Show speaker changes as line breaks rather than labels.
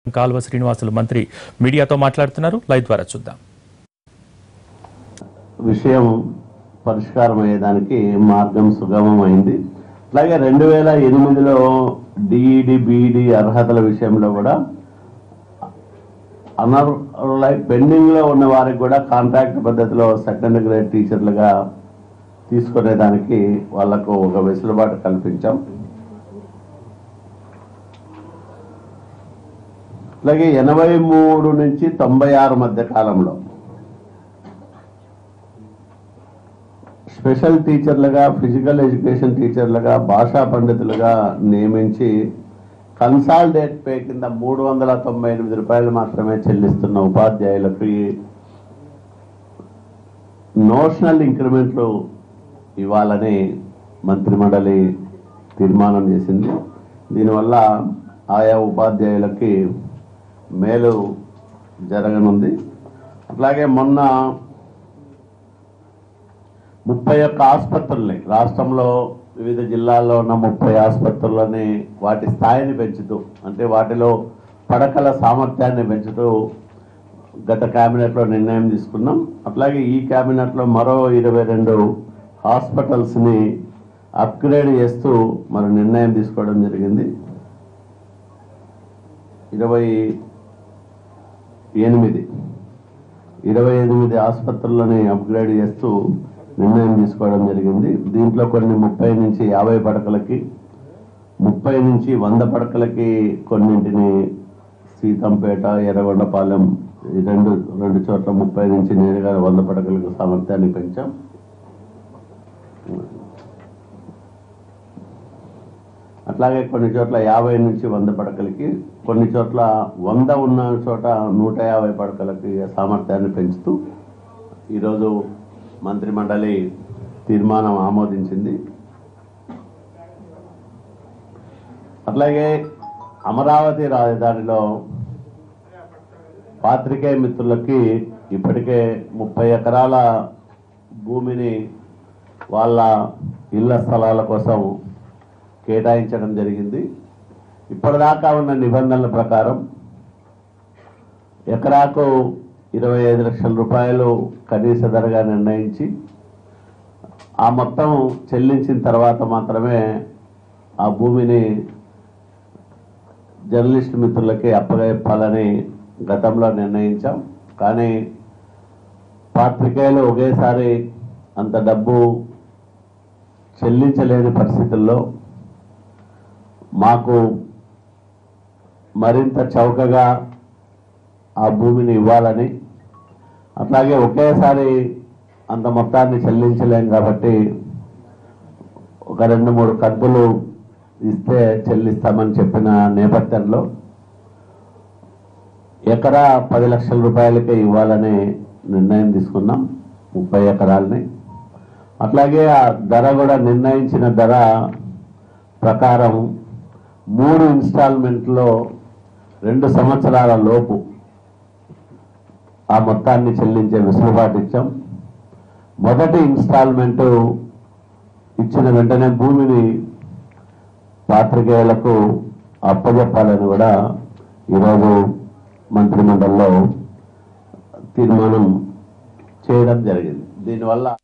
కాల్వ శ్రీనివాసులు మంత్రి మీడియాతో మాట్లాడుతున్నారు లైవ్ ద్వారా చూద్దాం
విషయం పరిష్కారం అయ్యేదానికి మార్గం సుగమం అయింది అలాగే రెండు వేల ఎనిమిదిలో డిఈడి బిఈడి అర్హతల విషయంలో కూడా అనర్ లైక్ పెండింగ్లో ఉన్న వారికి కూడా కాంట్రాక్ట్ పద్ధతిలో సెకండ్ గ్రేడ్ టీచర్లుగా తీసుకునేదానికి వాళ్లకు ఒక వెసులుబాటు కల్పించాం అలాగే ఎనభై మూడు నుంచి తొంభై ఆరు మధ్య కాలంలో స్పెషల్ టీచర్లుగా ఫిజికల్ ఎడ్యుకేషన్ టీచర్లుగా భాషా పండితులుగా నియమించి కన్సాలిడేట్ పే కింద మూడు వందల తొంభై ఎనిమిది రూపాయలు మాత్రమే చెల్లిస్తున్న ఉపాధ్యాయులకు నోషనల్ ఇంక్రిమెంట్లు ఇవ్వాలని మంత్రిమండలి తీర్మానం చేసింది దీనివల్ల ఆయా ఉపాధ్యాయులకి మేలు జరగనుంది అట్లాగే మొన్న ముప్పై ఒక్క ఆసుపత్రుల్ని రాష్ట్రంలో వివిధ జిల్లాల్లో ఉన్న ముప్పై ఆసుపత్రులని వాటి స్థాయిని పెంచుతూ అంటే వాటిలో పడకల సామర్థ్యాన్ని పెంచుతూ గత క్యాబినెట్లో నిర్ణయం తీసుకున్నాం అట్లాగే ఈ క్యాబినెట్లో మరో ఇరవై రెండు హాస్పిటల్స్ని అప్గ్రేడ్ చేస్తూ మరి నిర్ణయం తీసుకోవడం జరిగింది ఇరవై ఎనిమిది ఇరవై ఎనిమిది ఆసుపత్రులని అప్గ్రేడ్ చేస్తూ నిర్ణయం తీసుకోవడం జరిగింది దీంట్లో కొన్ని ముప్పై నుంచి యాభై పడకలకి ముప్పై నుంచి వంద పడకలకి కొన్నింటిని సీతంపేట ఎర్రగొండపాలెం ఈ రెండు రెండు చోట్ల ముప్పై నుంచి నేరుగా వంద పడకలకు సామర్థ్యాన్ని పెంచాం అట్లాగే కొన్ని చోట్ల యాభై నుంచి వంద పడకలకి కొన్ని చోట్ల వంద ఉన్న చోట నూట యాభై పడకలకి సామర్థ్యాన్ని పెంచుతూ ఈరోజు మంత్రిమండలి తీర్మానం ఆమోదించింది అట్లాగే అమరావతి రాజధానిలో పాత్రికేయ మిత్రులకి ఇప్పటికే ముప్పై ఎకరాల భూమిని వాళ్ళ ఇళ్ల స్థలాల కోసం కేటాయించడం జరిగింది ఇప్పటిదాకా ఉన్న నిబంధనల ప్రకారం ఎకరాకు ఇరవై ఐదు లక్షల రూపాయలు కనీస ధరగా నిర్ణయించి ఆ మొత్తం చెల్లించిన తర్వాత మాత్రమే ఆ భూమిని జర్నలిస్ట్ మిత్రులకి అప్పగెప్పాలని గతంలో నిర్ణయించాం కానీ పాత్రికేయులు ఒకేసారి అంత డబ్బు చెల్లించలేని పరిస్థితుల్లో మాకు మరింత చౌకగా ఆ భూమిని ఇవ్వాలని అట్లాగే ఒకేసారి అంత మొత్తాన్ని చెల్లించలేం కాబట్టి ఒక రెండు మూడు కంతులు ఇస్తే చెల్లిస్తామని చెప్పిన నేపథ్యంలో ఎకరా పది లక్షల రూపాయలకే ఇవ్వాలని నిర్ణయం తీసుకున్నాం ముప్పై ఎకరాలని అట్లాగే ఆ ధర కూడా నిర్ణయించిన ధర ప్రకారం మూడు ఇన్స్టాల్మెంట్లో రెండు సంవత్సరాల లోపు ఆ మొత్తాన్ని చెల్లించే వెసులుబాటు ఇచ్చాం మొదటి ఇన్స్టాల్మెంటు ఇచ్చిన వెంటనే భూమిని పాత్రికేయులకు అప్పజెప్పాలని కూడా ఈరోజు మంత్రిమండలిలో తీర్మానం చేయడం జరిగింది దీనివల్ల